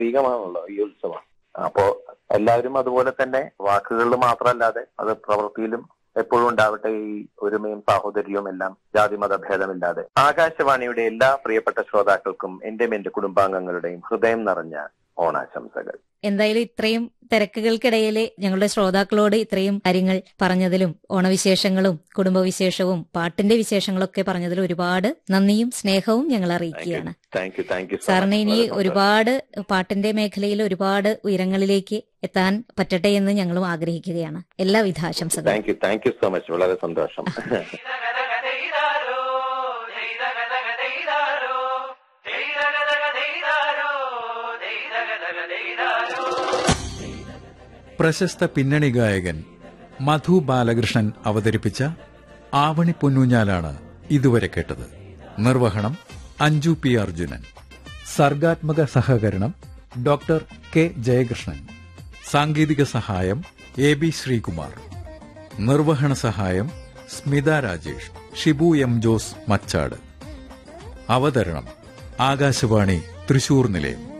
പ്രതീകമാണല്ലോ ഈ ഉത്സവം അപ്പോ എല്ലാവരും അതുപോലെ തന്നെ വാക്കുകളിൽ മാത്രമല്ലാതെ അത് പ്രവൃത്തിയിലും എപ്പോഴും ഉണ്ടാവട്ടെ ഈ ഒരുമയും സാഹോദര്യവും എല്ലാം ജാതി മത ഭേദമില്ലാതെ ആകാശവാണിയുടെ എല്ലാ പ്രിയപ്പെട്ട ശ്രോതാക്കൾക്കും എന്റെയും എന്റെ കുടുംബാംഗങ്ങളുടെയും ഹൃദയം നിറഞ്ഞ ഓണാശംസകൾ എന്തായാലും ഇത്രയും തിരക്കുകൾക്കിടയിൽ ഞങ്ങളുടെ ശ്രോതാക്കളോട് ഇത്രയും കാര്യങ്ങൾ പറഞ്ഞതിലും ഓണവിശേഷങ്ങളും കുടുംബവിശേഷവും പാട്ടിന്റെ വിശേഷങ്ങളൊക്കെ പറഞ്ഞതിലും ഒരുപാട് നന്ദിയും സ്നേഹവും ഞങ്ങൾ അറിയിക്കുകയാണ് താങ്ക് യു താങ്ക് യു സാറിന് ഇനി ഒരുപാട് പാട്ടിന്റെ മേഖലയിൽ ഒരുപാട് ഉയരങ്ങളിലേക്ക് എത്താൻ പറ്റട്ടെ എന്ന് ഞങ്ങളും ആഗ്രഹിക്കുകയാണ് എല്ലാവിധ ആശംസകളും thank you thank you so much വളരെ സന്തോഷം പ്രശസ്ത പിന്നണി ഗായകൻ മധു ബാലകൃഷ്ണൻ അവതരിപ്പിച്ച ആവണി പൊന്നൂഞ്ഞാലാണ് ഇതുവരെ കേട്ടത് നിർവഹണം അഞ്ജു പി അർജുനൻ സർഗാത്മക സഹകരണം ഡോക്ടർ കെ ജയകൃഷ്ണൻ സാങ്കേതിക സഹായം എ ബി ശ്രീകുമാർ നിർവഹണ സഹായം സ്മിത രാജേഷ് ഷിബു എം ജോസ് മച്ചാട് അവതരണം ആകാശവാണി തൃശൂർ നിലയം